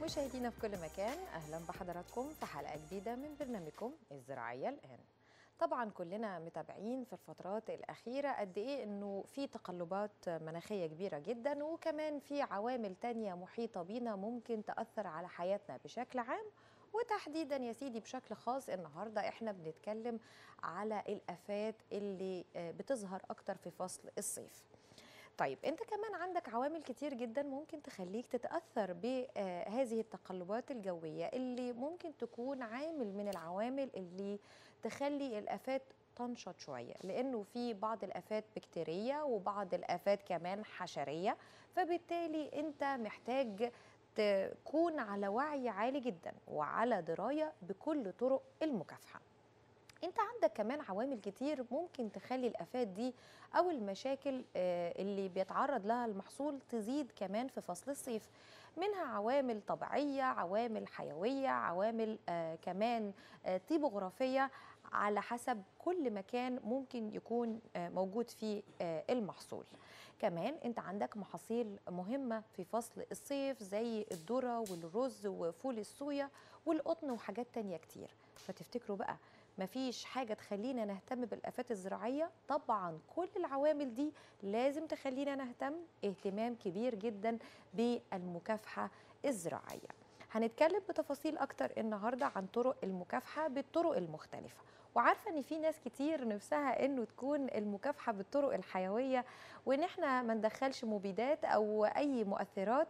مشاهدينا في كل مكان اهلا بحضراتكم في حلقه جديده من برنامجكم الزراعيه الان طبعا كلنا متابعين في الفترات الاخيره قد ايه انه في تقلبات مناخيه كبيره جدا وكمان في عوامل تانية محيطه بينا ممكن تاثر على حياتنا بشكل عام وتحديدا يا سيدي بشكل خاص النهارده احنا بنتكلم على الافات اللي بتظهر اكتر في فصل الصيف طيب انت كمان عندك عوامل كتير جدا ممكن تخليك تتاثر بهذه التقلبات الجويه اللي ممكن تكون عامل من العوامل اللي تخلي الافات تنشط شويه لانه في بعض الافات بكتيريه وبعض الافات كمان حشريه فبالتالي انت محتاج تكون على وعي عالي جدا وعلى درايه بكل طرق المكافحه انت عندك كمان عوامل كتير ممكن تخلي الافات دي او المشاكل اللي بيتعرض لها المحصول تزيد كمان في فصل الصيف منها عوامل طبيعيه عوامل حيويه عوامل كمان طيبوغرافيه على حسب كل مكان ممكن يكون موجود فيه المحصول كمان انت عندك محاصيل مهمه في فصل الصيف زي الذره والرز وفول الصويا والقطن وحاجات تانية كتير فتفتكروا بقى مفيش حاجة تخلينا نهتم بالآفات الزراعية طبعا كل العوامل دي لازم تخلينا نهتم اهتمام كبير جدا بالمكافحة الزراعية هنتكلم بتفاصيل أكتر النهاردة عن طرق المكافحة بالطرق المختلفة وعارفه ان في ناس كتير نفسها انه تكون المكافحه بالطرق الحيويه وان احنا ما ندخلش مبيدات او اي مؤثرات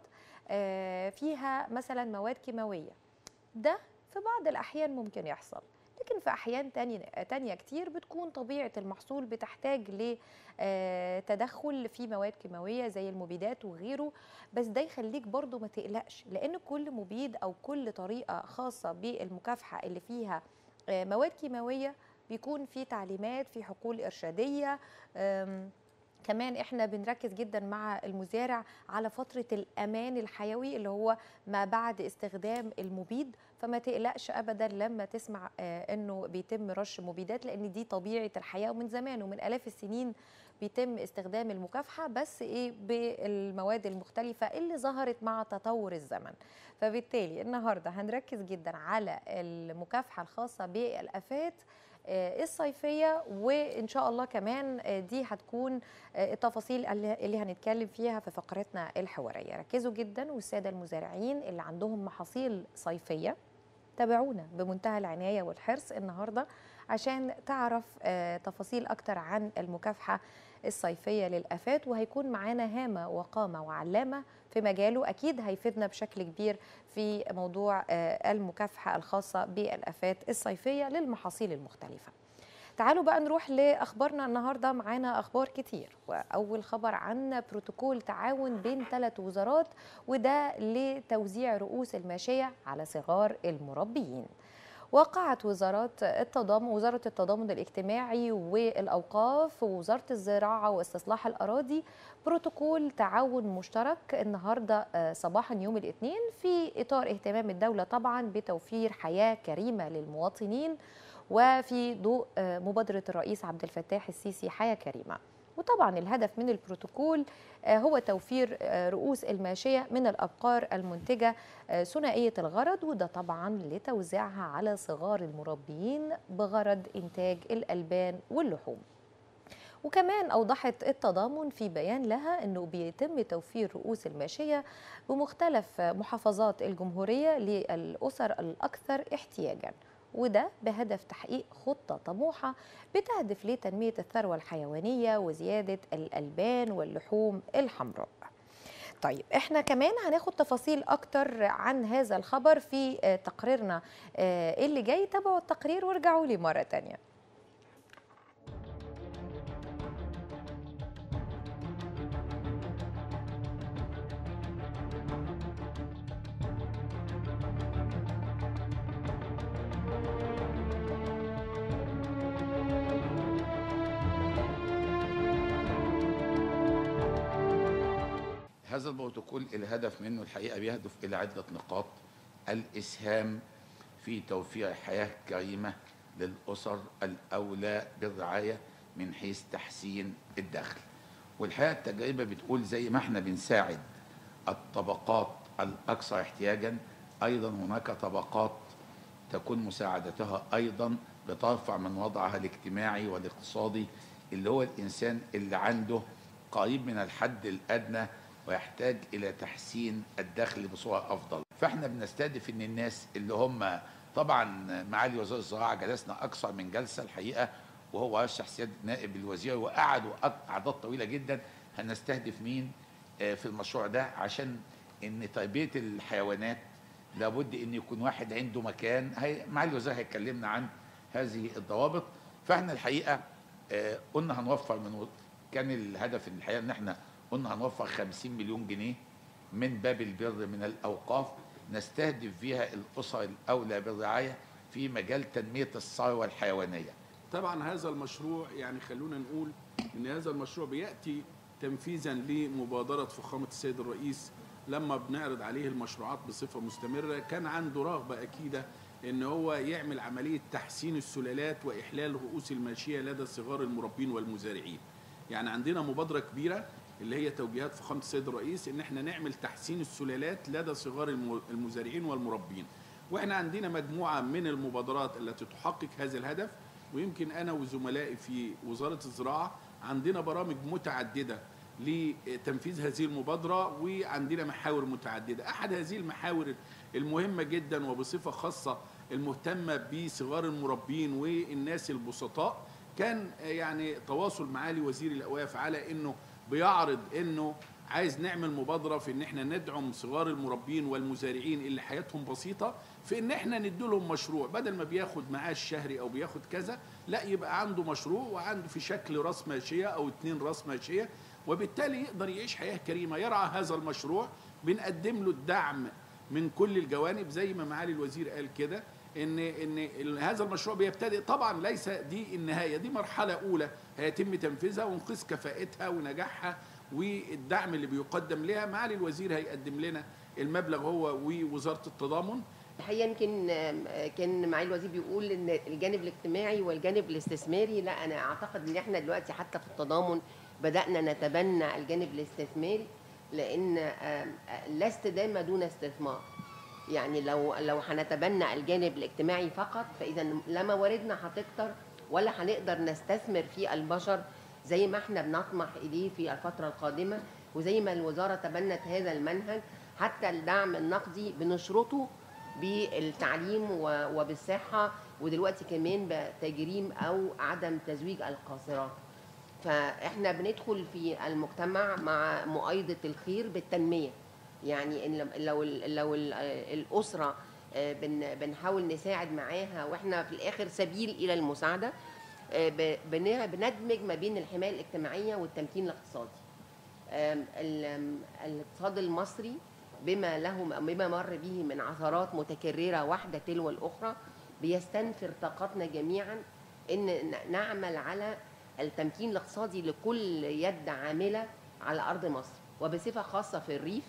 فيها مثلا مواد كيماويه ده في بعض الاحيان ممكن يحصل لكن في احيان تانية, تانية كتير بتكون طبيعه المحصول بتحتاج لتدخل في مواد كيماويه زي المبيدات وغيره بس ده يخليك برضو ما تقلقش لان كل مبيد او كل طريقه خاصه بالمكافحه اللي فيها مواد كيماويه بيكون في تعليمات في حقول ارشاديه كمان احنا بنركز جدا مع المزارع على فتره الامان الحيوي اللي هو ما بعد استخدام المبيد فما تقلقش ابدا لما تسمع انه بيتم رش مبيدات لان دي طبيعه الحياه ومن زمان ومن الاف السنين بيتم استخدام المكافحه بس ايه بالمواد المختلفه اللي ظهرت مع تطور الزمن فبالتالي النهارده هنركز جدا على المكافحه الخاصه بالافات الصيفيه وان شاء الله كمان دي هتكون التفاصيل اللي هنتكلم فيها في فقرتنا الحواريه ركزوا جدا والساده المزارعين اللي عندهم محاصيل صيفيه تابعونا بمنتهى العنايه والحرص النهارده عشان تعرف تفاصيل اكتر عن المكافحه الصيفيه للافات وهيكون معانا هامه وقامه وعلامه في مجاله اكيد هيفيدنا بشكل كبير في موضوع المكافحه الخاصه بالافات الصيفيه للمحاصيل المختلفه تعالوا بقى نروح لاخبارنا النهارده معانا اخبار كتير واول خبر عن بروتوكول تعاون بين ثلاث وزارات وده لتوزيع رؤوس الماشيه على صغار المربيين وقعت وزارات التضامن وزاره التضامن الاجتماعي والاوقاف ووزاره الزراعه واستصلاح الاراضي بروتوكول تعاون مشترك النهارده صباحا يوم الاثنين في اطار اهتمام الدوله طبعا بتوفير حياه كريمه للمواطنين وفي ضوء مبادره الرئيس عبد الفتاح السيسي حياه كريمه وطبعا الهدف من البروتوكول هو توفير رؤوس الماشيه من الابقار المنتجه ثنائيه الغرض وده طبعا لتوزيعها على صغار المربيين بغرض انتاج الالبان واللحوم وكمان اوضحت التضامن في بيان لها انه بيتم توفير رؤوس الماشيه بمختلف محافظات الجمهوريه للاسر الاكثر احتياجا وده بهدف تحقيق خطة طموحة بتهدف لتنمية الثروة الحيوانية وزيادة الألبان واللحوم الحمراء طيب احنا كمان هناخد تفاصيل اكتر عن هذا الخبر في تقريرنا اللي جاي تابعوا التقرير وارجعوا لي مرة تانية هذا البروتوكول الهدف منه الحقيقه بيهدف الى عده نقاط الاسهام في توفير حياه كريمه للاسر الاولى بالرعايه من حيث تحسين الدخل والحقيقه التجربه بتقول زي ما احنا بنساعد الطبقات الاكثر احتياجا ايضا هناك طبقات تكون مساعدتها ايضا بترفع من وضعها الاجتماعي والاقتصادي اللي هو الانسان اللي عنده قريب من الحد الادنى ويحتاج الى تحسين الدخل بصوره افضل فاحنا بنستهدف ان الناس اللي هم طبعا معالي وزير الزراعه جلسنا اكثر من جلسه الحقيقه وهو رشح سياده نائب الوزير وقعدوا اعداد طويله جدا هنستهدف مين آه، في المشروع ده عشان ان تربيه الحيوانات لابد ان يكون واحد عنده مكان هي معالي الوزير هيكلمنا عن هذه الضوابط فاحنا الحقيقه آه، قلنا هنوفر من و- كان الهدف الحقيقه ان احنا قلنا هنوفر 50 مليون جنيه من باب البر من الاوقاف نستهدف بها الاسر الاولى بالرعايه في مجال تنميه الثروه الحيوانيه طبعا هذا المشروع يعني خلونا نقول ان هذا المشروع بياتي تنفيذا لمبادره فخامه السيد الرئيس لما بنعرض عليه المشروعات بصفه مستمره كان عنده رغبه اكيده ان هو يعمل عمليه تحسين السلالات واحلال رؤوس الماشيه لدى صغار المربين والمزارعين. يعني عندنا مبادره كبيره اللي هي توجيهات فخامه السيد الرئيس ان احنا نعمل تحسين السلالات لدى صغار الم- المزارعين والمربين. واحنا عندنا مجموعه من المبادرات التي تحقق هذا الهدف ويمكن انا وزملائي في وزاره الزراعه عندنا برامج متعدده لتنفيذ هذه المبادره وعندنا محاور متعدده احد هذه المحاور المهمه جدا وبصفه خاصه المهتمه بصغار المربين والناس البسطاء كان يعني تواصل معالي وزير الاوقاف على انه بيعرض انه عايز نعمل مبادره في ان احنا ندعم صغار المربين والمزارعين اللي حياتهم بسيطه في ان احنا نديلهم مشروع بدل ما بياخد معاش شهري او بياخد كذا لا يبقى عنده مشروع وعنده في شكل راس ماشيه او اتنين راس ماشيه وبالتالي يقدر يعيش حياه كريمه يرعى هذا المشروع بنقدم له الدعم من كل الجوانب زي ما معالي الوزير قال كده ان ان ال- هذا المشروع بيبتدئ طبعا ليس دي النهايه دي مرحله اولى هيتم تنفيذها ونقيس كفاءتها ونجاحها والدعم اللي بيقدم لها معالي الوزير هيقدم لنا المبلغ هو ووزاره التضامن الحقيقه يمكن آم، آه، كان معالي الوزير بيقول ان الجانب الاجتماعي والجانب الاستثماري لا انا اعتقد ان احنا دلوقتي حتى في التضامن بدانا نتبنى الجانب الاستثماري لان آم، آه، لا استدامه دون استثمار يعني لو لو هنتبنى الجانب الاجتماعي فقط فاذا لا مواردنا هتكتر ولا هنقدر نستثمر في البشر زي ما احنا بنطمح اليه في الفتره القادمه وزي ما الوزاره تبنت هذا المنهج حتى الدعم النقدي بنشرطه بالتعليم و- وبالصحه ودلوقتي كمان بتجريم او عدم تزويج القاصرات فاحنا بندخل في المجتمع مع مؤيده الخير بالتنميه يعني إن لو ال- لو ال- الاسره آه، بن- بنحاول نساعد معاها واحنا في الاخر سبيل الى المساعده آه، ب- بن- بندمج ما بين الحمايه الاجتماعيه والتمكين الاقتصادي آم، ال- آم، الاقتصاد المصري بما له بما مر به من عثرات متكرره واحده تلو الاخرى بيستنفر طاقتنا جميعا ان ن- نعمل على التمكين الاقتصادي لكل يد عامله على ارض مصر وبصفه خاصه في الريف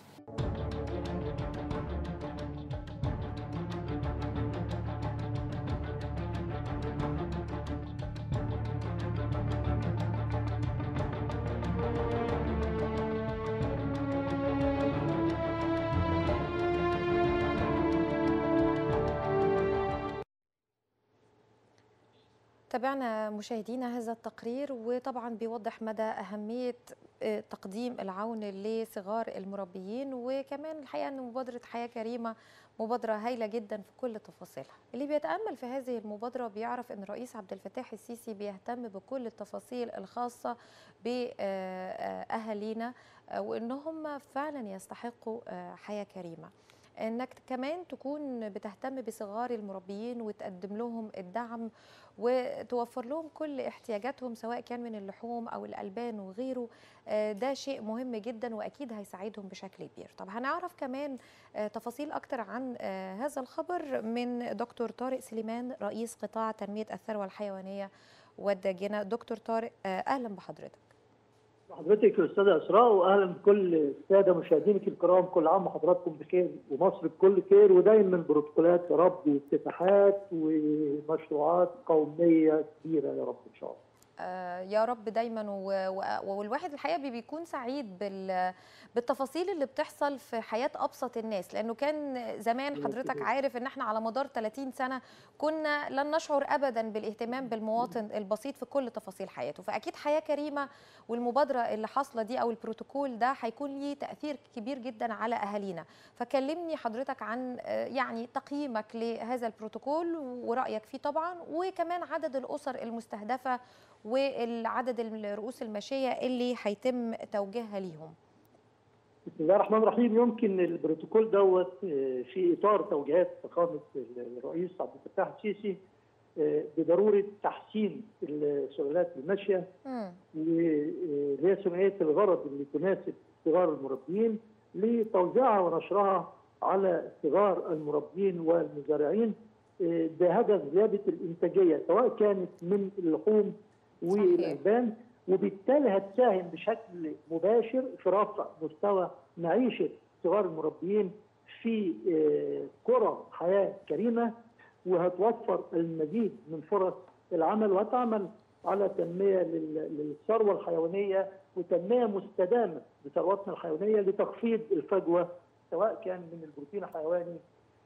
تابعنا مشاهدينا هذا التقرير وطبعا بيوضح مدى أهمية آه، تقديم العون لصغار المربيين وكمان الحقيقة أن مبادرة حياة كريمة مبادرة هايلة جدا في كل تفاصيلها اللي بيتأمل في هذه المبادرة بيعرف أن الرئيس عبد الفتاح السيسي بيهتم بكل التفاصيل الخاصة بأهالينا وأنهم فعلا يستحقوا آه، حياة كريمة انك كمان تكون بتهتم بصغار المربيين وتقدم لهم الدعم وتوفر لهم كل احتياجاتهم سواء كان من اللحوم او الالبان وغيره آه، ده شيء مهم جدا واكيد هيساعدهم بشكل كبير طب هنعرف كمان آه، تفاصيل اكتر عن آه، هذا الخبر من دكتور طارق سليمان رئيس قطاع تنميه الثروه الحيوانيه والداجنه دكتور طارق آه، اهلا بحضرتك حضرتك الاستاذه اسراء واهلا بكل الساده مشاهدينك الكرام كل عام وحضراتكم بخير ومصر بكل خير ودايما بروتوكولات يا رب وافتتاحات ومشروعات قوميه كبيره يا رب ان شاء الله. آه، يا رب دايما و- و- والواحد الحقيقه بي- بيكون سعيد بال- بالتفاصيل اللي بتحصل في حياه ابسط الناس لانه كان زمان حضرتك عارف ان احنا على مدار 30 سنه كنا لن نشعر ابدا بالاهتمام بالمواطن البسيط في كل تفاصيل حياته فاكيد حياه كريمه والمبادره اللي حاصله دي او البروتوكول ده هيكون ليه تاثير كبير جدا على اهالينا فكلمني حضرتك عن آه، يعني تقييمك لهذا البروتوكول ورايك فيه طبعا وكمان عدد الاسر المستهدفه والعدد الرؤوس الماشيه اللي هيتم توجيهها ليهم بسم الله الرحمن الرحيم يمكن البروتوكول دوت آه، في اطار توجيهات فخامه الرئيس عبد الفتاح السيسي آه، بضروره تحسين السلالات الماشيه مم. واللي هي ثنائيه الغرض اللي تناسب صغار المربيين لتوزيعها ونشرها على صغار المربين والمزارعين آه، بهدف زياده الانتاجيه سواء كانت من اللحوم والالبان وبالتالي هتساهم بشكل مباشر في رفع مستوى معيشه صغار المربيين في آه، قرى حياه كريمه وهتوفر المزيد من فرص العمل وهتعمل على تنميه لل- للثروه الحيوانيه وتنميه مستدامه لثرواتنا الحيوانيه لتخفيض الفجوه سواء كان من البروتين الحيواني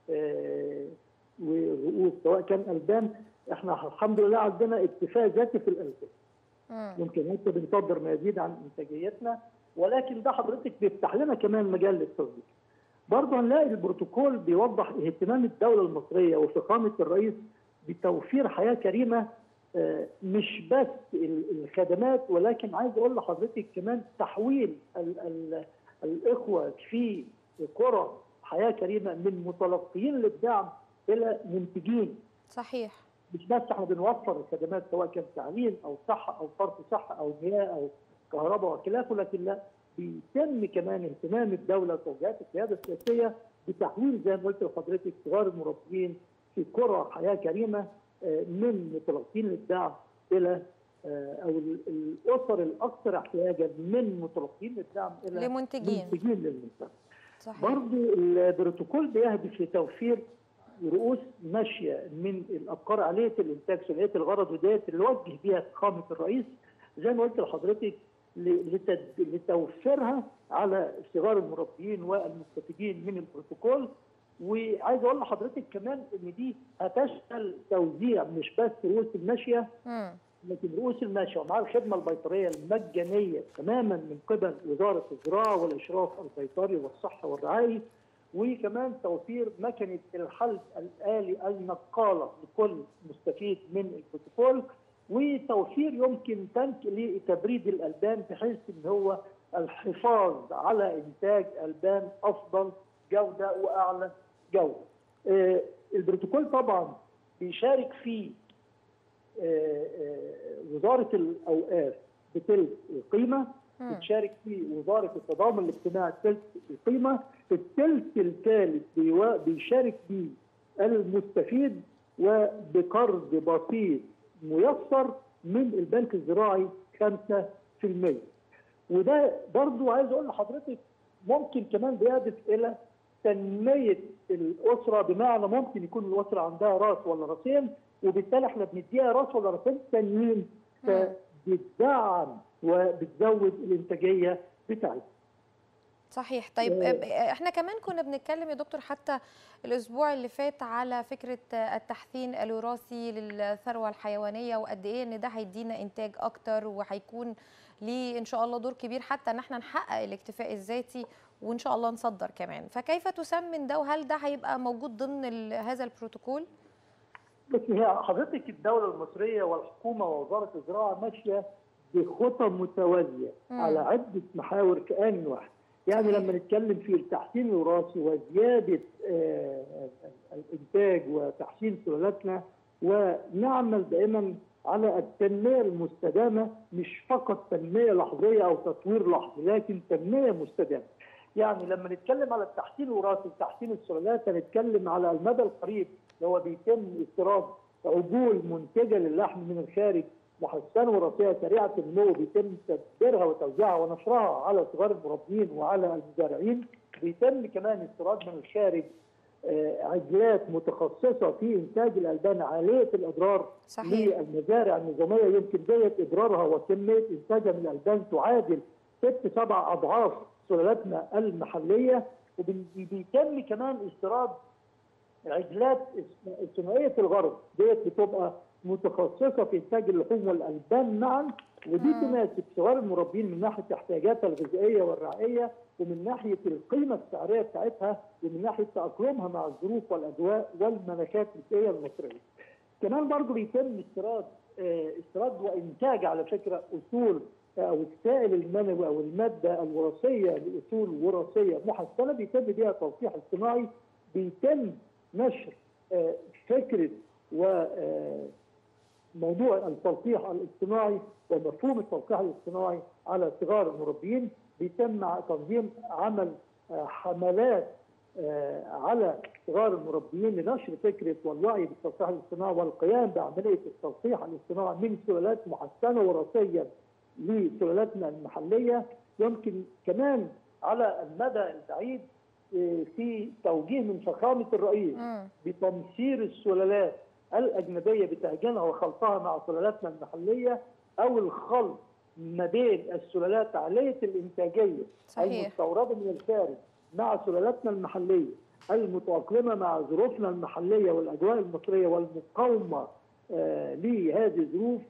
آه، ورؤوس سواء كان البان احنا الحمد لله عندنا اكتفاء ذاتي في الالبان مم. يمكن حتى بنصدر ما يزيد عن انتاجيتنا ولكن ده حضرتك بيفتح لنا كمان مجال للتصدير. برضه هنلاقي البروتوكول بيوضح اهتمام الدوله المصريه وفخامه الرئيس بتوفير حياه كريمه آه، مش بس ال- الخدمات ولكن عايز اقول لحضرتك كمان تحويل ال ال الاخوه في قرى حياه كريمه من متلقيين للدعم الى منتجين صحيح مش بس احنا بنوفر الخدمات سواء كان تعليم او صحه او صرف صحه او مياه او كهرباء وخلافه لكن لا بيتم كمان اهتمام الدوله وتوجيهات القياده السياسيه بتحويل زي ما قلت لحضرتك صغار المربيين في قرى حياه كريمه آه، من متلقين للدعم الى آه، او ال- الاسر الاكثر احتياجا من متلقين للدعم الى لمنتجين منتجين للمنتج. صحيح برضو البروتوكول بيهدف لتوفير رؤوس ماشيه من الابقار عاليه الانتاج ثنائيه الغرض وديت اللي وجه بيها فخامه الرئيس زي ما قلت لحضرتك ل- لتد- لتوفيرها على صغار المربيين والمستفيدين من البروتوكول وعايز اقول لحضرتك كمان ان دي هتشمل توزيع مش بس رؤوس الماشيه مم. لكن رؤوس الماشيه ومع الخدمه البيطريه المجانيه تماما من قبل وزاره الزراعه والاشراف البيطري والصحه والرعايه وكمان توفير مكنه الحلب الالي النقاله لكل مستفيد من البروتوكول وتوفير يمكن تنك لتبريد الالبان بحيث ان هو الحفاظ على انتاج البان افضل جوده واعلى جوده. آه، البروتوكول طبعا بيشارك فيه آه، آه، وزاره الاوقاف بتلك القيمه مم. بتشارك فيه وزاره التضامن الاجتماعي بتلك القيمه الثلث الثالث بيوا- بيشارك فيه المستفيد وبقرض بسيط ميسر من البنك الزراعي 5% وده برضو عايز اقول لحضرتك ممكن كمان بيهدف الى تنميه الاسره بمعنى ممكن يكون الاسره عندها راس ولا راسين وبالتالي احنا بنديها راس ولا راسين تانيين فبتدعم وبتزود الانتاجيه بتاعتها. صحيح طيب آه. احنا كمان كنا بنتكلم يا دكتور حتى الاسبوع اللي فات على فكره التحسين الوراثي للثروه الحيوانيه وقد ايه ان ده هيدينا انتاج اكتر وهيكون ليه ان شاء الله دور كبير حتى ان احنا نحقق الاكتفاء الذاتي وان شاء الله نصدر كمان فكيف تسمن ده وهل ده هيبقى موجود ضمن ال- هذا البروتوكول بس هي حضرتك الدولة المصرية والحكومة ووزارة الزراعة ماشية بخطى متوازية مم. على عدة محاور كآن واحد يعني صحيح. لما نتكلم في التحسين الوراثي وزيادة آه، الإنتاج وتحسين سلالاتنا ونعمل دائما على التنمية المستدامة مش فقط تنمية لحظية أو تطوير لحظي لكن تنمية مستدامة يعني لما نتكلم على التحسين الوراثي وتحسين السلالات هنتكلم على المدى القريب اللي هو بيتم استيراد عجول منتجه للحم من الخارج محسنه وراثيه سريعه النمو بيتم تدبيرها وتوزيعها ونشرها على صغار المربين وعلى المزارعين بيتم كمان استيراد من الخارج آه، عجلات متخصصه في انتاج الالبان عاليه الاضرار صحيح للمزارع النظاميه يمكن ديت اضرارها وكميه انتاجها من الالبان تعادل ست سبع اضعاف سلالاتنا المحليه وبيتم كمان استيراد عجلات ثنائيه الغرب ديت بتبقى متخصصه في انتاج اللحوم والالبان معا ودي مم. تناسب صغار المربين من ناحيه احتياجاتها الغذائيه والرعائيه ومن ناحيه القيمه السعريه بتاعتها ومن ناحيه تاقلمها مع الظروف والاجواء والملكات البيئيه المصريه. كمان برضه بيتم استيراد آه، استيراد وانتاج على فكره اصول آه، او السائل المنوي او الماده الوراثيه لاصول وراثيه محسنه بيتم بيها تصليح اصطناعي بيتم نشر آه، فكره و آه، موضوع التلقيح الاصطناعي ومفهوم التلقيح الاصطناعي على صغار المربين بيتم تنظيم عمل آه، حملات آه، على صغار المربيين لنشر فكره والوعي بالتلقيح الاصطناعي والقيام بعمليه التلقيح الاصطناعي من سلالات محسنه وراثيا لسلالاتنا المحليه يمكن كمان على المدى البعيد آه، في توجيه من فخامه الرئيس مم. بتمثيل السلالات الاجنبيه بتهجينها وخلطها مع سلالاتنا المحليه او الخلط ما بين السلالات عاليه الانتاجيه صحيح المستورده من الخارج مع سلالاتنا المحليه المتاقلمه مع ظروفنا المحليه والاجواء المصريه والمقاومه آه، لهذه الظروف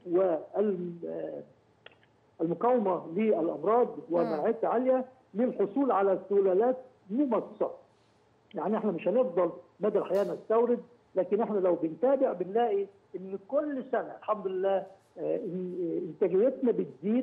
والمقاومه للامراض ومناعتها عاليه للحصول على سلالات ممثله. يعني احنا مش هنفضل مدى الحياه نستورد لكن احنا لو بنتابع بنلاقي ان كل سنه الحمد لله آه، إن- انتاجيتنا بتزيد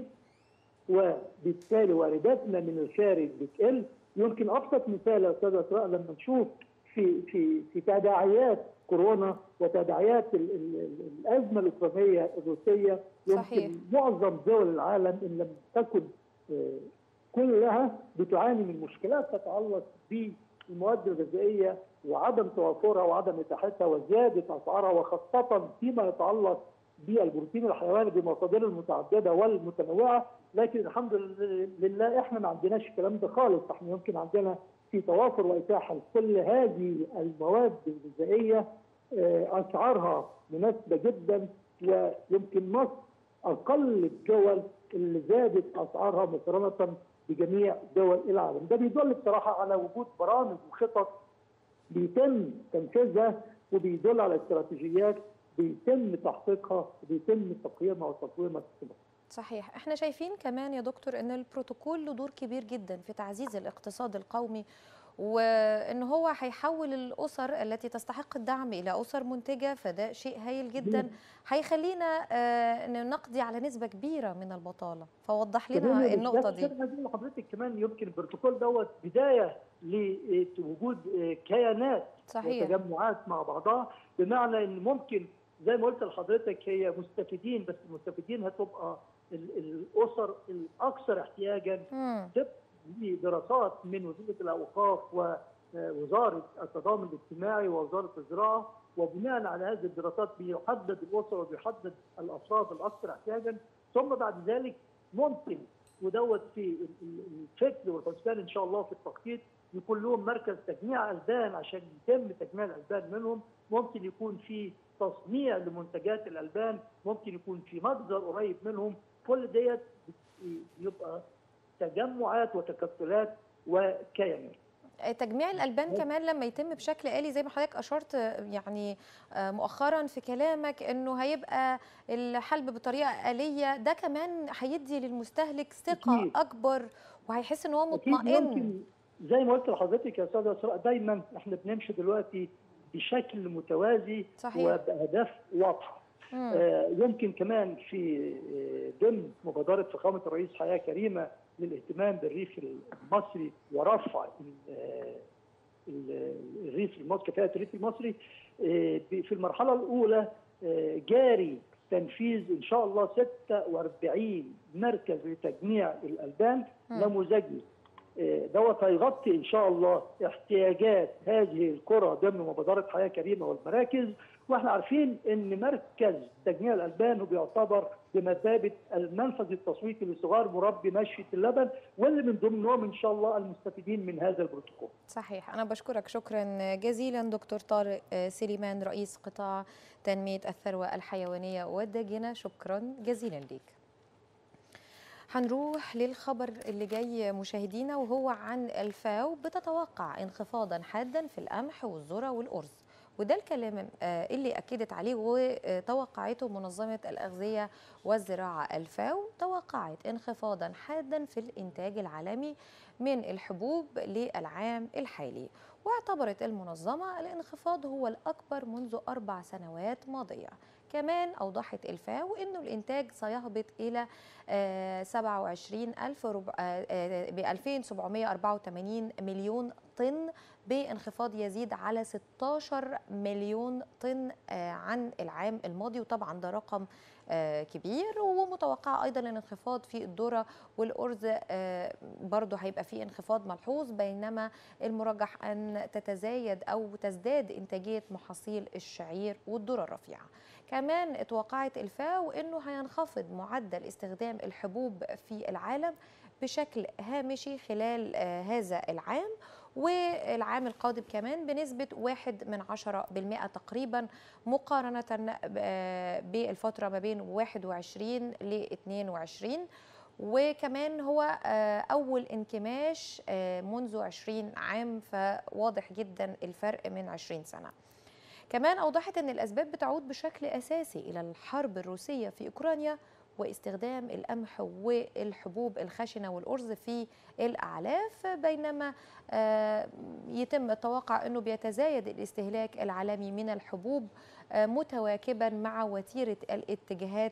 وبالتالي وارداتنا من الخارج بتقل يمكن ابسط مثال يا استاذ اسراء لما نشوف في في في تداعيات كورونا وتداعيات ال- ال- ال- الازمه الاوكرانيه الروسيه يمكن صحيح. معظم دول العالم ان لم تكن آه، كلها بتعاني من مشكلات تتعلق بالمواد الغذائيه وعدم توافرها وعدم اتاحتها وزياده اسعارها وخاصه فيما يتعلق بالبروتين الحيواني بمصادره المتعدده والمتنوعه لكن الحمد لله احنا ما عندناش الكلام ده خالص احنا يمكن عندنا في توافر واتاحه لكل هذه المواد الغذائيه آه، اسعارها مناسبه جدا ويمكن مصر اقل الدول اللي زادت اسعارها مقارنه بجميع دول العالم ده بيدل بصراحه على وجود برامج وخطط بيتم تنفيذها وبيدل على استراتيجيات بيتم تحقيقها وبيتم تقييمها وتقويمها في مصر. صحيح احنا شايفين كمان يا دكتور ان البروتوكول له دور كبير جدا في تعزيز الاقتصاد القومي وان هو هيحول الاسر التي تستحق الدعم الى اسر منتجه فده شيء هايل جدا هيخلينا آه، إن نقضي على نسبه كبيره من البطاله فوضح كمان لنا يا النقطه أستاذ دي شيخ عايزين لحضرتك كمان يمكن البروتوكول دوت بدايه لوجود كيانات صحيح وتجمعات مع بعضها بمعنى ان ممكن زي ما قلت لحضرتك هي مستفيدين بس المستفيدين هتبقى ال- الاسر الاكثر احتياجا مم. دراسات من وزاره الاوقاف ووزاره التضامن الاجتماعي ووزاره الزراعه وبناء على هذه الدراسات بيحدد الاسر وبيحدد الافراد الاكثر احتياجا ثم بعد ذلك ممكن ودوت في ال- ال- الفكر والحسبان ان شاء الله في التخطيط يكون لهم مركز تجميع البان عشان يتم تجميع الالبان منهم ممكن يكون في تصنيع لمنتجات الالبان ممكن يكون في مخزن قريب منهم كل ديت يبقى تجمعات وتكتلات وكيانات تجميع الالبان كمان لما يتم بشكل آلي زي ما حضرتك اشرت آه، يعني آه، مؤخرا في كلامك انه هيبقى الحلب بطريقه آلية ده كمان هيدي للمستهلك ثقه أكيد. اكبر وهيحس ان هو اكيد مطمئن ممكن زي ما قلت لحضرتك يا استاذه اسراء دايما احنا بنمشي دلوقتي بشكل متوازي صحيح. وباهداف واضحه مم. آه، يمكن كمان في آه، ضمن مبادره فخامه الرئيس حياه كريمه للاهتمام بالريف المصري ورفع ال- آه، ال- الريف المصري كفاءه الريف المصري آه، ب- في المرحله الاولى آه، جاري تنفيذ ان شاء الله 46 مركز لتجميع الالبان مم. نموذجي آه، دوت هيغطي ان شاء الله احتياجات هذه القرى ضمن مبادره حياه كريمه والمراكز واحنا عارفين ان مركز تجميع الالبان بيعتبر بمثابه المنفذ التسويقي لصغار مربي مشيه اللبن واللي من ضمنهم ان شاء الله المستفيدين من هذا البروتوكول. صحيح أنا بشكرك شكرا جزيلا دكتور طارق سليمان رئيس قطاع تنمية الثروة الحيوانية والداجنة شكرا جزيلا ليك هنروح للخبر اللي جاي مشاهدينا وهو عن الفاو بتتوقع انخفاضا حادا في القمح والذرة والأرز وده الكلام آه، اللي أكدت عليه وتوقعته منظمة الأغذية والزراعة الفاو توقعت انخفاضا حادا في الإنتاج العالمي من الحبوب للعام الحالي واعتبرت المنظمة الانخفاض هو الأكبر منذ أربع سنوات ماضية كمان أوضحت الفاو أنه الإنتاج سيهبط إلى آه، 27000 ب 2784 مليون طن بانخفاض يزيد على 16 مليون طن آه، عن العام الماضي وطبعا ده رقم آه، كبير ومتوقع ايضا الانخفاض في الذره والارز آه، برضه هيبقى في انخفاض ملحوظ بينما المرجح ان تتزايد او تزداد انتاجيه محاصيل الشعير والذره الرفيعه كمان اتوقعت الفاو انه هينخفض معدل استخدام الحبوب في العالم بشكل هامشي خلال آه، هذا العام والعام القادم كمان بنسبة واحد من عشرة بالمئة تقريبا مقارنة آه، بالفترة ما بين 21 ل 22 وكمان هو آه، أول انكماش آه، منذ 20 عام فواضح جدا الفرق من 20 سنة كمان أوضحت أن الأسباب بتعود بشكل أساسي إلى الحرب الروسية في أوكرانيا واستخدام القمح والحبوب الخشنة والأرز في الأعلاف بينما آه، يتم التوقع أنه بيتزايد الاستهلاك العالمي من الحبوب آه، متواكبا مع وتيرة الاتجاهات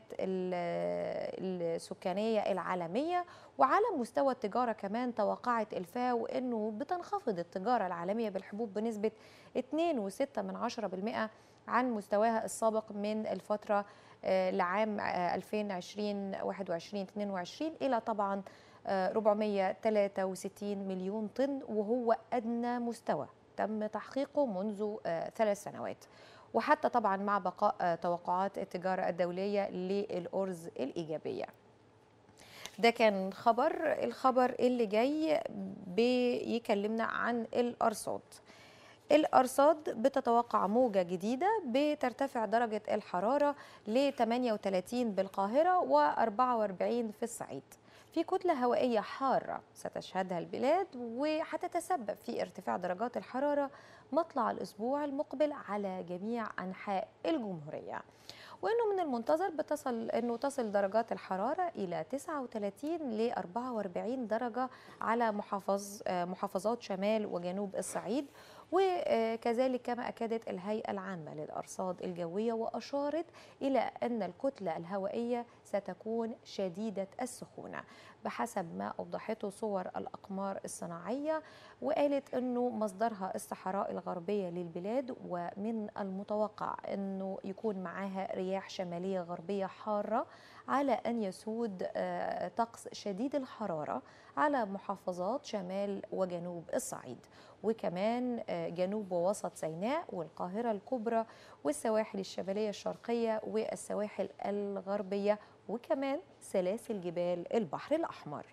ال- السكانية العالمية وعلى مستوى التجارة كمان توقعت الفاو أنه بتنخفض التجارة العالمية بالحبوب بنسبة 2.6 من عشرة بالمئة عن مستواها السابق من الفترة آه، لعام آه، 2020 21 22 إلى طبعا آه، 463 مليون طن وهو أدنى مستوى تم تحقيقه منذ آه، ثلاث سنوات وحتى طبعا مع بقاء آه، توقعات التجارة الدولية للأرز الإيجابية ده كان خبر الخبر اللي جاي بيكلمنا عن الأرصاد الأرصاد بتتوقع موجة جديدة بترتفع درجة الحرارة ل 38 بالقاهرة و 44 في الصعيد في كتلة هوائية حارة ستشهدها البلاد وهتتسبب في ارتفاع درجات الحرارة مطلع الأسبوع المقبل على جميع أنحاء الجمهورية وانه من المنتظر بتصل انه تصل درجات الحراره الى 39 ل 44 درجه على محافظ آه، محافظات شمال وجنوب الصعيد وكذلك كما اكدت الهيئه العامه للارصاد الجويه واشارت الى ان الكتله الهوائيه ستكون شديده السخونه بحسب ما اوضحته صور الاقمار الصناعيه وقالت انه مصدرها الصحراء الغربيه للبلاد ومن المتوقع انه يكون معاها رياح شماليه غربيه حاره على ان يسود آه، طقس شديد الحراره على محافظات شمال وجنوب الصعيد وكمان آه، جنوب ووسط سيناء والقاهره الكبرى والسواحل الشماليه الشرقيه والسواحل الغربيه وكمان سلاسل جبال البحر الاحمر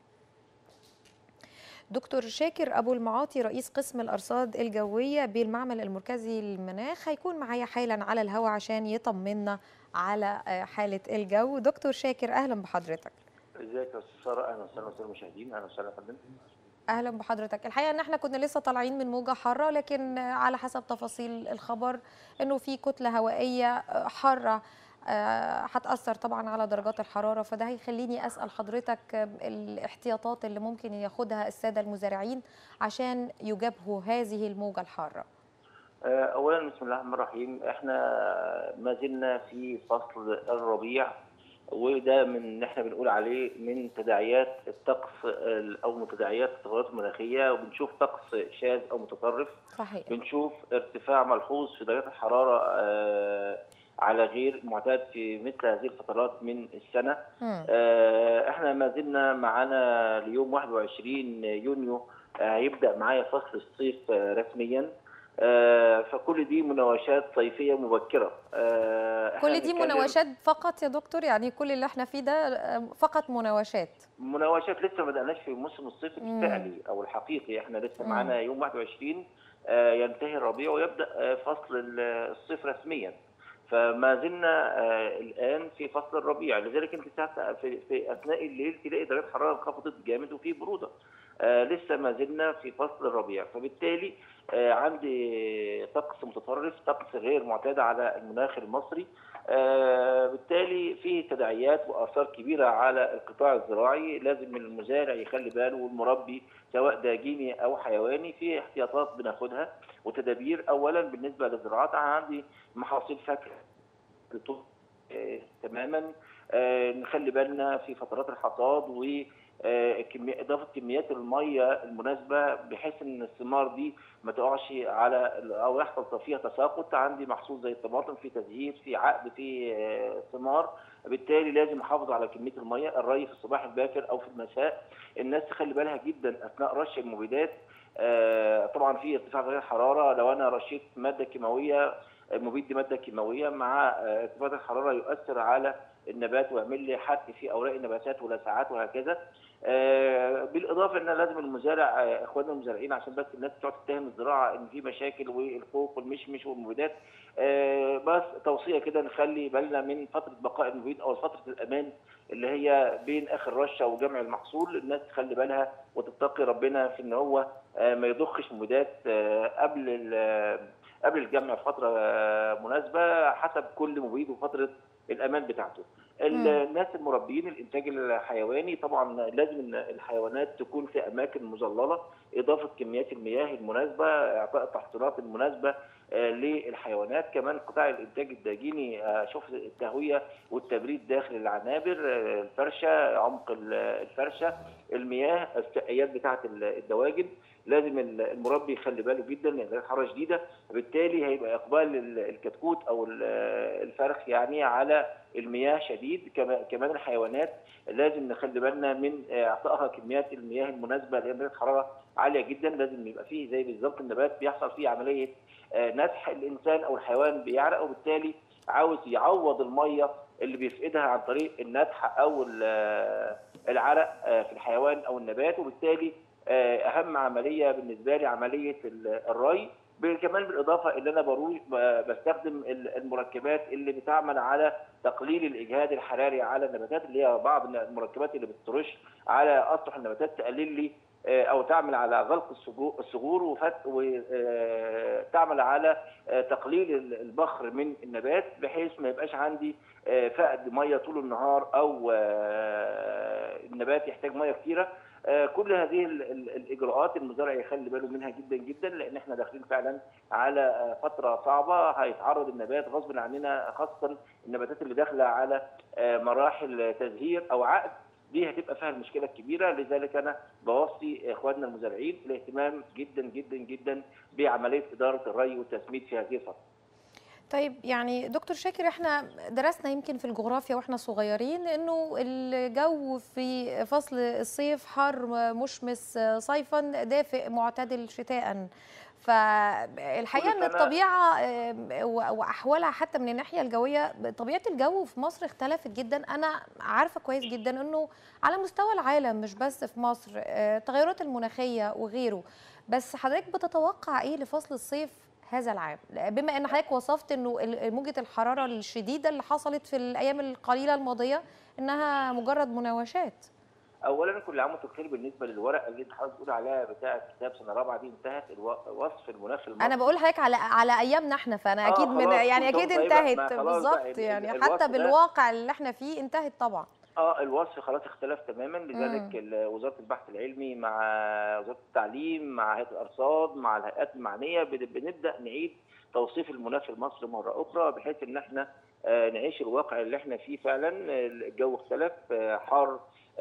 دكتور شاكر ابو المعاطي رئيس قسم الارصاد الجويه بالمعمل المركزي للمناخ هيكون معايا حالا على الهواء عشان يطمنا على آه، حاله الجو دكتور شاكر اهلا بحضرتك ازيك يا استاذ ساره اهلا وسهلا وسهلا المشاهدين اهلا وسهلا يا فندم اهلا بحضرتك الحقيقه ان احنا كنا لسه طالعين من موجه حاره لكن آه، على حسب تفاصيل الخبر انه في كتله هوائيه آه، حاره آه، هتاثر طبعا على درجات الحراره فده هيخليني اسال حضرتك آه، الاحتياطات اللي ممكن ياخدها الساده المزارعين عشان يجابهوا هذه الموجه الحاره آه، اولا بسم الله الرحمن الرحيم احنا ما زلنا في فصل الربيع وده من اللي احنا بنقول عليه من تداعيات الطقس آه، او من تداعيات التغيرات المناخيه وبنشوف طقس شاذ او متطرف صحيح بنشوف ارتفاع ملحوظ في درجات الحراره آه، على غير معتاد في مثل هذه الفترات من السنه مم. آه، احنا ما زلنا معانا اليوم 21 يونيو آه، هيبدا معايا فصل الصيف آه، رسميا آه، فكل دي مناوشات صيفيه مبكره آه، إحنا كل دي بنتكلم- مناوشات فقط يا دكتور يعني كل اللي احنا فيه ده آه، فقط مناوشات مناوشات لسه ما بدأناش في موسم الصيف مم. الفعلي او الحقيقي احنا لسه مم. معانا يوم 21 آه، ينتهي الربيع ويبدا آه، فصل ال- الصيف رسميا فما زلنا آه، الان في فصل الربيع لذلك انت ساعات في, في اثناء الليل تلاقي درجه الحراره انخفضت جامد وفي بروده آه، لسه ما زلنا في فصل الربيع فبالتالي آه، عندي طقس متطرف طقس غير معتاد على المناخ المصري آه، بالتالي فيه تداعيات واثار كبيره على القطاع الزراعي لازم المزارع يخلي باله والمربي سواء داجيني او حيواني في احتياطات بناخدها وتدابير اولا بالنسبه للزراعات انا عندي محاصيل فاكهه بتطول آه، تماما آه، نخلي بالنا في فترات الحصاد و آه، كمية اضافه كميات الميه المناسبه بحيث ان الثمار دي ما تقعش على او يحصل فيها تساقط عندي محصول زي الطماطم في تزهير في عقد في آه، ثمار بالتالي لازم احافظ على كميه الميه الري في الصباح الباكر او في المساء الناس تخلي بالها جدا اثناء رش المبيدات آه، طبعا في ارتفاع درجه الحراره لو انا رشيت ماده كيماويه المبيد دي ماده كيماويه مع آه، ارتفاع درجه الحراره يؤثر على النبات ويعمل لي حرق في اوراق النباتات ولسعات وهكذا آه، بالاضافه ان لازم المزارع آه، اخواننا المزارعين عشان بس الناس تقعد تتهم الزراعه ان في مشاكل والخوف والمشمش والمبيدات آه، بس توصيه كده نخلي بالنا من فتره بقاء المبيد او فتره الامان اللي هي بين اخر رشه وجمع المحصول الناس تخلي بالها وتتقي ربنا في ان هو آه، ما يضخش مبيدات آه، قبل ال- قبل الجمع في فتره آه، مناسبه حسب كل مبيد وفتره الامان بتاعته. ال- مم. الناس المربيين الانتاج الحيواني طبعا لازم ان الحيوانات تكون في اماكن مظلله اضافه كميات المياه المناسبه اعطاء التحصينات المناسبه آه، للحيوانات كمان قطاع الانتاج الداجيني آه، شوف التهويه والتبريد داخل العنابر آه، الفرشه عمق ال- الفرشه المياه السقيات بتاعه ال- الدواجن لازم ال- المربي يخلي باله جدا لان درجه الحراره شديده بالتالي هيبقى اقبال ال- الكتكوت او ال- الفرخ يعني على المياه شديد كما- كمان الحيوانات لازم نخلي بالنا من اعطائها كميات المياه المناسبه لان درجه الحراره عاليه جدا لازم يبقى فيه زي بالظبط النبات بيحصل فيه عمليه آه، نسح الانسان او الحيوان بيعرق وبالتالي عاوز يعوض الميه اللي بيفقدها عن طريق النتح او ال- العرق آه، في الحيوان او النبات وبالتالي آه، اهم عمليه بالنسبه لي عمليه ال- الري ب- كمان بالاضافه ان انا بروج ب- بستخدم ال- المركبات اللي بتعمل على تقليل الاجهاد الحراري على النباتات اللي هي بعض المركبات اللي بترش على اسطح النباتات تقلل لي آه، او تعمل على غلق الصجو- الصغور وفت وتعمل على آه، تقليل ال- البخر من النبات بحيث ما يبقاش عندي آه، فقد ميه طول النهار او آه، النبات يحتاج ميه كتيره آه، كل هذه ال- ال- الاجراءات المزارع يخلي باله منها جدا جدا لان احنا داخلين فعلا على آه، فتره صعبه هيتعرض النبات غصب عننا خاصه النباتات اللي داخله على آه، مراحل تزهير او عقد دي هتبقى فيها المشكله الكبيره لذلك انا بوصي اخواننا المزارعين الاهتمام جدا جدا جدا بعمليه اداره الري والتسميد في هذه الفتره. طيب يعني دكتور شاكر احنا درسنا يمكن في الجغرافيا واحنا صغيرين انه الجو في فصل الصيف حار مشمس صيفا دافئ معتدل شتاء فالحقيقه كل ان سنة- الطبيعه آه، واحوالها حتى من الناحيه الجويه طبيعه الجو في مصر اختلفت جدا انا عارفه كويس جدا انه على مستوى العالم مش بس في مصر آه، التغيرات المناخيه وغيره بس حضرتك بتتوقع ايه لفصل الصيف هذا العام بما ان حضرتك وصفت انه ال- موجه الحراره الشديده اللي حصلت في الايام القليله الماضيه انها مجرد مناوشات اولا كل عام وانتم بخير بالنسبه للورقه اللي انت حضرتك بتقول عليها بتاعه كتاب سنه رابعه دي انتهت الو- وصف المناخ المصري انا بقول لحضرتك على على ايامنا احنا فانا آه، اكيد من خلاص، يعني كنتم اكيد طيبة، ما انتهت خلاص بقى بالظبط ال- يعني ال- حتى الوصف ده- بالواقع اللي احنا فيه انتهت طبعا اه الوصف خلاص اختلف تماما مم. لذلك ال- وزاره البحث العلمي مع وزاره التعليم مع هيئه الارصاد مع الهيئات المعنيه بن- بنبدا نعيد توصيف المناخ المصري مره اخرى بحيث ان احنا آه، نعيش الواقع اللي احنا فيه فعلا الجو اختلف آه، حار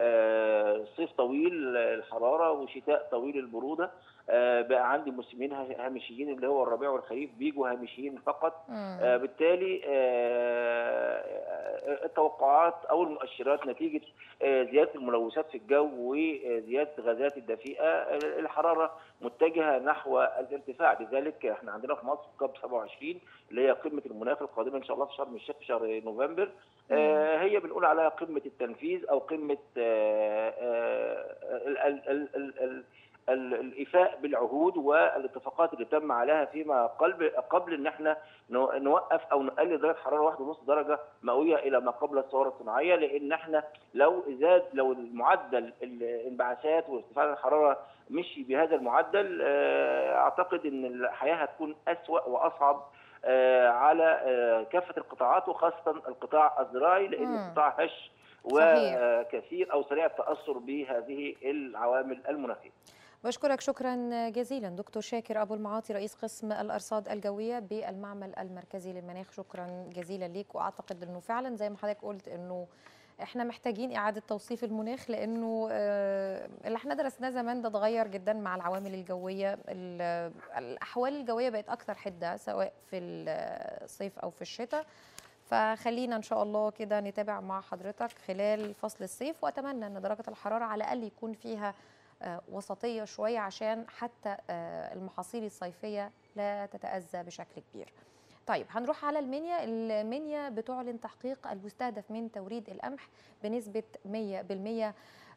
آه، صيف طويل الحراره وشتاء طويل البروده آه، بقى عندي موسمين هامشيين اللي هو الربيع والخريف بيجوا هامشيين فقط مم. آه، بالتالي آه، آه، التوقعات او المؤشرات نتيجه آه، زياده الملوثات في الجو وزياده الغازات الدفيئه آه، الحراره متجهه نحو الارتفاع لذلك احنا عندنا في مصر كوب 27 اللي هي قمه المناخ القادمه ان شاء الله في شرم الشيخ في شهر نوفمبر آه، هي بنقول عليها قمه التنفيذ او قمه آه، آه، ال- ال- ال- ال- ال- ال- الايفاء بالعهود والاتفاقات اللي تم عليها فيما قبل قبل ان احنا نو- نوقف او نقلل درجه حراره واحد ونص درجه مئويه الى ما قبل الثوره الصناعيه لان احنا لو زاد لو المعدل الانبعاثات وارتفاع الحراره مشي بهذا المعدل آه، اعتقد ان الحياه هتكون اسوا واصعب آه، على آه، كافه القطاعات وخاصه القطاع الزراعي لان مم. القطاع هش صحيح. وكثير او سريع التاثر بهذه العوامل المناخيه بشكرك شكرا جزيلا دكتور شاكر ابو المعاطي رئيس قسم الارصاد الجويه بالمعمل المركزي للمناخ شكرا جزيلا ليك واعتقد انه فعلا زي ما حضرتك قلت انه احنا محتاجين اعاده توصيف المناخ لانه آه، اللي احنا درسناه زمان ده اتغير جدا مع العوامل الجويه ال- الاحوال الجويه بقت اكثر حده سواء في الصيف او في الشتاء فخلينا ان شاء الله كده نتابع مع حضرتك خلال فصل الصيف واتمنى ان درجه الحراره على الاقل يكون فيها آه، وسطيه شويه عشان حتى آه، المحاصيل الصيفيه لا تتاذى بشكل كبير. طيب هنروح على المنيا، المنيا بتعلن تحقيق المستهدف من توريد القمح بنسبه 100%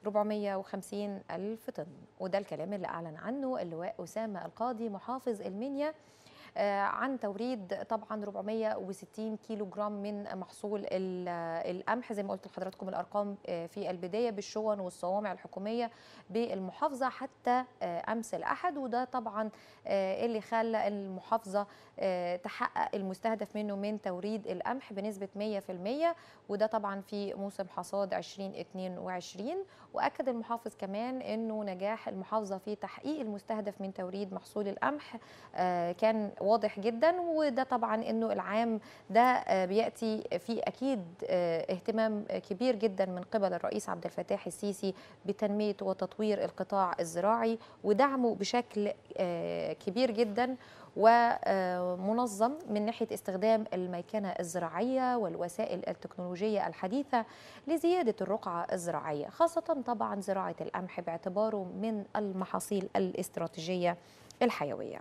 450 ألف طن وده الكلام اللي أعلن عنه اللواء أسامة القاضي محافظ المنيا آه، عن توريد طبعا 460 كيلو جرام من محصول ال- القمح زي ما قلت لحضراتكم الارقام آه، في البدايه بالشون والصوامع الحكوميه بالمحافظه حتى آه، امس الاحد وده طبعا آه، اللي خلى المحافظه آه، تحقق المستهدف منه من توريد القمح بنسبه 100% وده طبعا في موسم حصاد 2022 واكد المحافظ كمان انه نجاح المحافظه في تحقيق المستهدف من توريد محصول القمح آه، كان واضح جدا وده طبعا انه العام ده آه، بياتي في اكيد آه، اهتمام كبير جدا من قبل الرئيس عبد الفتاح السيسي بتنميه وتطوير القطاع الزراعي ودعمه بشكل آه، كبير جدا ومنظم من ناحيه استخدام الميكنه الزراعيه والوسائل التكنولوجيه الحديثه لزياده الرقعه الزراعيه خاصه طبعا زراعه القمح باعتباره من المحاصيل الاستراتيجيه الحيويه.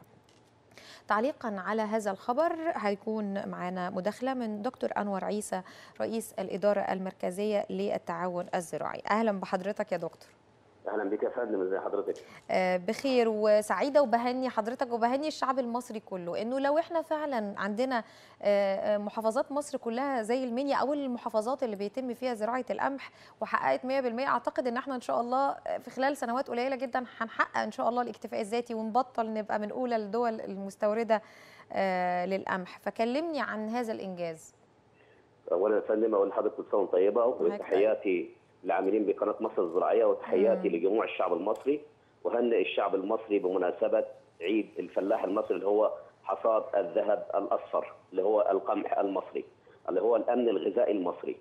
تعليقا على هذا الخبر هيكون معنا مداخله من دكتور انور عيسى رئيس الاداره المركزيه للتعاون الزراعي اهلا بحضرتك يا دكتور اهلا بك يا فندم ازي حضرتك آه، بخير وسعيده وبهني حضرتك وبهني الشعب المصري كله انه لو احنا فعلا عندنا آه، آه، محافظات مصر كلها زي المنيا او المحافظات اللي بيتم فيها زراعه القمح وحققت 100% اعتقد ان احنا ان شاء الله في خلال سنوات قليله جدا هنحقق ان شاء الله الاكتفاء الذاتي ونبطل نبقى من اولى الدول المستورده آه، للقمح فكلمني عن هذا الانجاز اولا يا فندم اقول لحضرتك كل سنه وانت طيبه وتحياتي للعاملين بقناه مصر الزراعيه وتحياتي مم. لجموع الشعب المصري وهنئ الشعب المصري بمناسبه عيد الفلاح المصري اللي هو حصاد الذهب الاصفر اللي هو القمح المصري اللي هو الامن الغذائي المصري.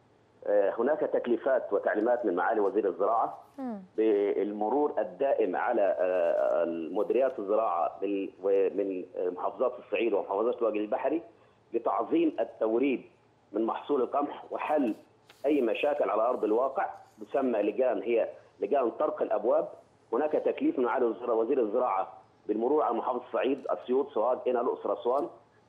آه، هناك تكليفات وتعليمات من معالي وزير الزراعه مم. بالمرور الدائم على آه، المديريات الزراعه بال- ومن آه، محافظات الصعيد ومحافظات الوجه البحري لتعظيم التوريد من محصول القمح وحل اي مشاكل على ارض الواقع تسمى لجان هي لجان طرق الابواب هناك تكليف من معالي وزير- وزير الزراعه بالمرور على محافظه الصعيد اسيوط سوهاج هنا الاقصر اسوان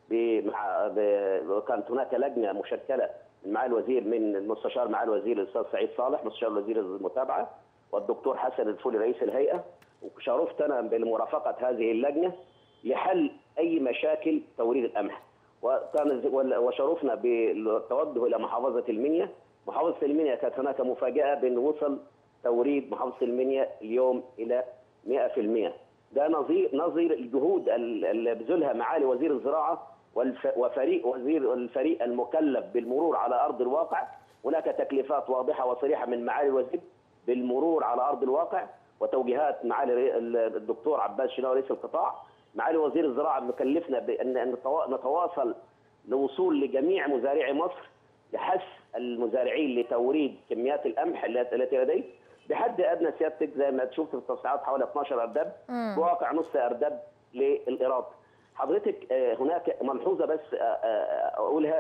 بمع- ب- وكانت هناك لجنه مشكله من معالي الوزير من المستشار معالي الوزير الاستاذ سعيد صالح مستشار وزير المتابعه والدكتور حسن الفولي رئيس الهيئه وشرفت انا بمرافقه هذه اللجنه لحل اي مشاكل توريد القمح وكان وشرفنا بالتوجه الى محافظه المنيا محافظه المنيا كانت هناك مفاجاه بان وصل توريد محافظه المنيا اليوم الى 100% ده نظير نظير الجهود اللي بذلها معالي وزير الزراعه والف وفريق وزير الفريق المكلف بالمرور على ارض الواقع هناك تكليفات واضحه وصريحه من معالي الوزير بالمرور على ارض الواقع وتوجيهات معالي ري- الدكتور عباس شناوي رئيس القطاع معالي وزير الزراعه مكلفنا بان أن نتوا- نتواصل لوصول لجميع مزارعي مصر لحث المزارعين لتوريد كميات القمح التي التي لديه بحد ادنى سيادتك زي ما تشوف في التصنيعات حوالي 12 ارداب مم. بواقع نص ارداب للايراد. حضرتك آه، هناك ملحوظه بس آه، آه، اقولها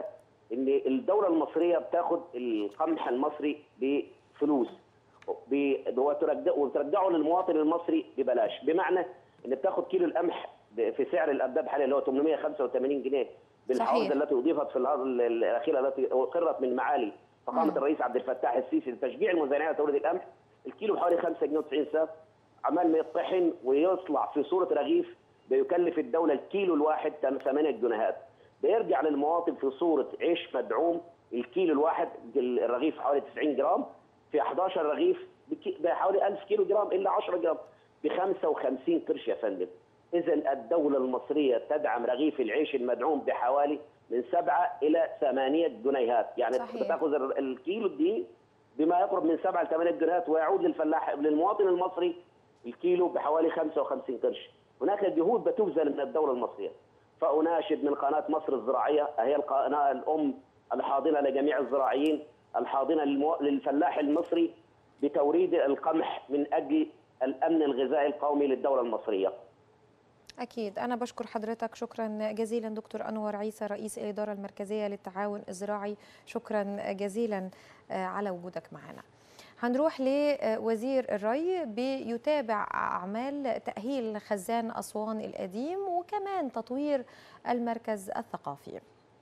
ان الدوله المصريه بتاخد القمح المصري بفلوس ب- وترجع- وترجعه للمواطن المصري ببلاش بمعنى ان بتاخد كيلو القمح ب- في سعر الابداب حاليا اللي هو 885 جنيه بالحوافز صحيح. التي اضيفت في الأرض الاخيره التي اقرت من معالي فخامه مم. الرئيس عبد الفتاح السيسي لتشجيع المزارعين على توريد القمح الكيلو بحوالي 5 جنيه و90 سنت عمال ما يطحن ويطلع في صوره رغيف بيكلف الدوله الكيلو الواحد 8 جنيهات بيرجع للمواطن في صوره عيش مدعوم الكيلو الواحد الرغيف حوالي 90 جرام في 11 رغيف بكي- بحوالي 1000 كيلو جرام الا 10 جرام ب 55 قرش يا فندم اذا الدوله المصريه تدعم رغيف العيش المدعوم بحوالي من 7 الى 8 جنيهات يعني صحيح. بتاخذ ال- الكيلو الدقيق بما يقرب من 7 ل 8 جنيهات ويعود للفلاح للمواطن المصري الكيلو بحوالي 55 قرش هناك جهود بتبذل من الدوله المصريه فاناشد من قناه مصر الزراعيه هي القناه الام الحاضنه لجميع الزراعيين الحاضنه للمو... للفلاح المصري بتوريد القمح من اجل الامن الغذائي القومي للدوله المصريه أكيد أنا بشكر حضرتك شكرا جزيلا دكتور أنور عيسى رئيس الإدارة المركزية للتعاون الزراعي شكرا جزيلا آه، على وجودك معنا هنروح لوزير الري بيتابع أعمال تأهيل خزان أسوان القديم وكمان تطوير المركز الثقافي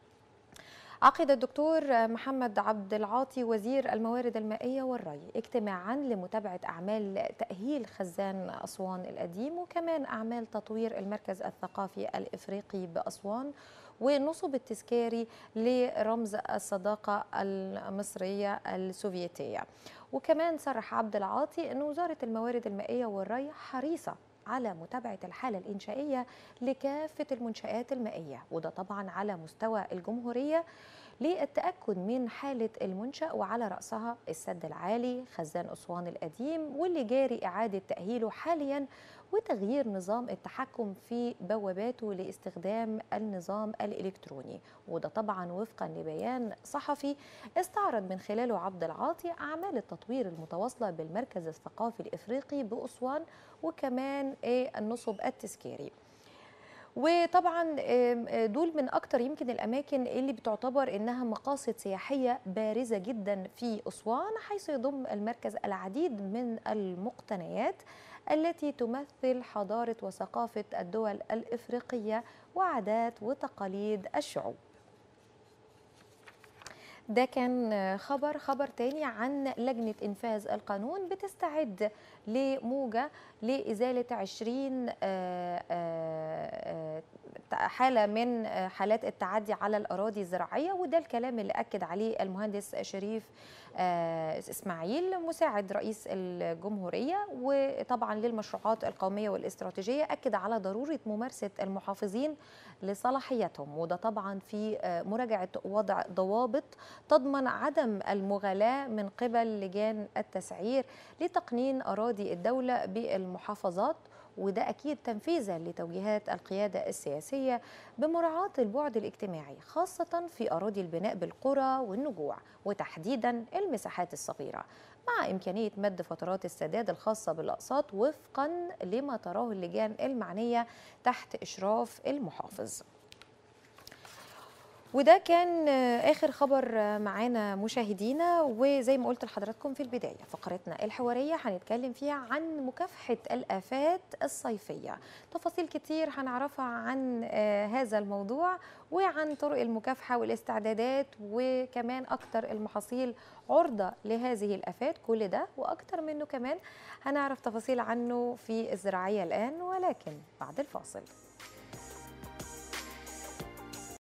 عقد الدكتور محمد عبد العاطي وزير الموارد المائية والري اجتماعا لمتابعة أعمال تأهيل خزان أسوان القديم وكمان أعمال تطوير المركز الثقافي الإفريقي بأسوان ونصب التذكاري لرمز الصداقة المصرية السوفيتية وكمان صرح عبد العاطي أن وزارة الموارد المائية والري حريصة على متابعة الحالة الإنشائية لكافة المنشآت المائية وده طبعا على مستوى الجمهورية للتأكد من حالة المنشأ وعلى رأسها السد العالي خزان أسوان القديم واللي جاري إعادة تأهيله حاليا وتغيير نظام التحكم في بواباته لاستخدام النظام الإلكتروني وده طبعا وفقا لبيان صحفي استعرض من خلاله عبد العاطي أعمال التطوير المتواصلة بالمركز الثقافي الإفريقي بأسوان وكمان إيه النصب التذكاري وطبعا آم، آه، دول من اكتر يمكن الاماكن اللي بتعتبر انها مقاصد سياحيه بارزه جدا في اسوان حيث يضم المركز العديد من المقتنيات التي تمثل حضاره وثقافه الدول الافريقيه وعادات وتقاليد الشعوب ده كان خبر خبر تاني عن لجنة إنفاذ القانون بتستعد لموجة لإزالة 20 آه، آه، آه، حالة من آه، حالات التعدي على الأراضي الزراعية وده الكلام اللي أكد عليه المهندس شريف آه، إسماعيل مساعد رئيس الجمهورية وطبعا للمشروعات القومية والاستراتيجية أكد على ضرورة ممارسة المحافظين لصلاحيتهم وده طبعا في آه، مراجعة وضع ضوابط تضمن عدم المغالاة من قبل لجان التسعير لتقنين أراضي الدولة بالمحافظات وده أكيد تنفيذا لتوجيهات القيادة السياسية بمراعاة البعد الاجتماعي خاصة في أراضي البناء بالقرى والنجوع وتحديدا المساحات الصغيرة مع إمكانية مد فترات السداد الخاصة بالأقساط وفقا لما تراه اللجان المعنية تحت إشراف المحافظ وده كان آه، اخر خبر آه، معانا مشاهدينا وزي ما قلت لحضراتكم في البدايه فقرتنا الحواريه هنتكلم فيها عن مكافحه الافات الصيفيه تفاصيل كتير هنعرفها عن آه، هذا الموضوع وعن طرق المكافحه والاستعدادات وكمان اكتر المحاصيل عرضه لهذه الافات كل ده واكتر منه كمان هنعرف تفاصيل عنه في الزراعيه الان ولكن بعد الفاصل